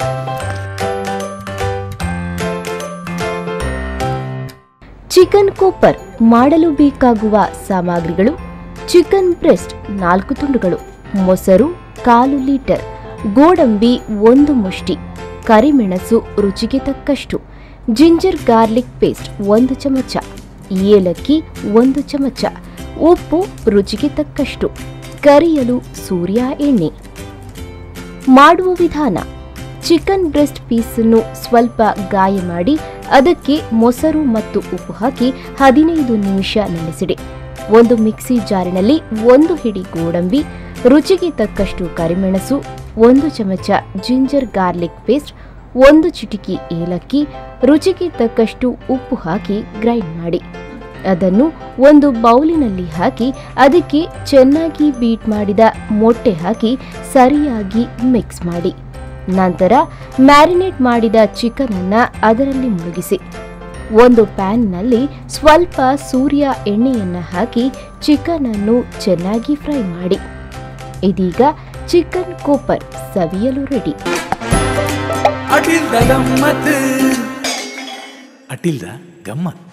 chicken Cooper ಮಾಡಲು ಬೇಕಾಗುವ ಸಾಮಗ್ರಿಗಳು ಚಿಕನ್ ಬ್ರೆಸ್ಟ್ ನಾಲ್ಕು ತುಂಡುಗಳು ಮೊಸರು ಕಾಲು ಲೀಟರ್ ಗೋಡಂಬಿ ಒಂದು ಮುಷ್ಟಿ ಕರಿಮೆಣಸು ರುಚಿಗೆ ತಕ್ಕಷ್ಟು ಜಿಂಜರ್ ಗಾರ್ಲಿಕ್ ಪೇಸ್ಟ್ ಒಂದು ಚಮಚ ಏಲಕ್ಕಿ ಒಂದು ಚಮಚ ಉಪ್ಪು ರುಚಿಗೆ ತಕ್ಕಷ್ಟು ಕರಿಯಲು ಸೂರ್ಯ ಎಣ್ಣೆ ಮಾಡುವ ವಿಧಾನ ಚಿಕನ್ ಬ್ರೆಸ್ಟ್ ಪೀಸನ್ನು ಸ್ವಲ್ಪ ಗಾಯ ಮಾಡಿ ಅದಕ್ಕೆ ಮೊಸರು ಮತ್ತು ಉಪ್ಪು ಹಾಕಿ ಹದಿನೈದು ನಿಮಿಷ ನೆನೆಸಿಡಿ ಒಂದು ಮಿಕ್ಸಿ ಜಾರಿನಲ್ಲಿ ಒಂದು ಹಿಡಿ ಗೋಡಂಬಿ ರುಚಿಗೆ ತಕ್ಕಷ್ಟು ಕರಿಮೆಣಸು ಒಂದು ಚಮಚ ಜಿಂಜರ್ ಗಾರ್ಲಿಕ್ ಪೇಸ್ಟ್ ಒಂದು ಚಿಟಿಕೆ ಏಲಕ್ಕಿ ರುಚಿಗೆ ತಕ್ಕಷ್ಟು ಉಪ್ಪು ಹಾಕಿ ಗ್ರೈಂಡ್ ಮಾಡಿ ಅದನ್ನು ಒಂದು ಬೌಲಿನಲ್ಲಿ ಹಾಕಿ ಅದಕ್ಕೆ ಚೆನ್ನಾಗಿ ಬೀಟ್ ಮಾಡಿದ ಮೊಟ್ಟೆ ಹಾಕಿ ಸರಿಯಾಗಿ ಮಿಕ್ಸ್ ಮಾಡಿ ನಂತರ ಮ್ಯಾರಿನೇಟ್ ಮಾಡಿದ ಚಿಕನ್ ಅನ್ನ ಅದರಲ್ಲಿ ಮುಳುಗಿಸಿ ಒಂದು ಪ್ಯಾನ್ನಲ್ಲಿ ಸ್ವಲ್ಪ ಸೂರ್ಯ ಎಣ್ಣೆಯನ್ನ ಹಾಕಿ ಚಿಕನ್ ಅನ್ನು ಚೆನ್ನಾಗಿ ಫ್ರೈ ಮಾಡಿ ಇದೀಗ ಚಿಕನ್ ಕೋಪರ್ ಸವಿಯಲು ರೆಡಿ ಅಟಿಲ್ದ ಗಮ್ಮತ್ ಅಟಿಲ್ದ ಗಮ್ಮತ್